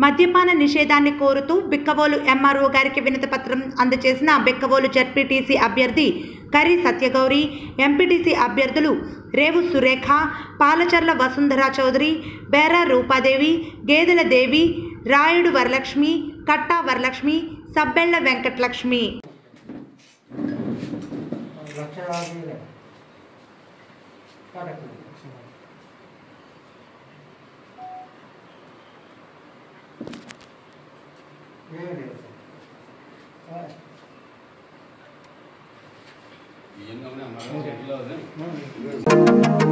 మద్యపాన నిషేధాన్ని కోరుతూ బిక్కవోలు ఎంఆర్ఓ గారికి వినతిపత్రం అందజేసిన బిక్కవోలు జడ్పీటీసీ అభ్యర్థి కరి సత్యగౌరి ఎంపీటీసీ అభ్యర్థులు రేవు సురేఖ పాలచర్ల వసుంధరా చౌదరి బేరా రూపాదేవి గేదెల దేవి రాయుడు వరలక్ష్మి కట్టా వరలక్ష్మి సబ్బెళ్ల వెంకటలక్ష్మి లక్షణాలు కరెక్ట్ ఏమి లేదు సార్. ఇవన్నీ ఉన్నాయి అన్నారు. చెట్లు అదే.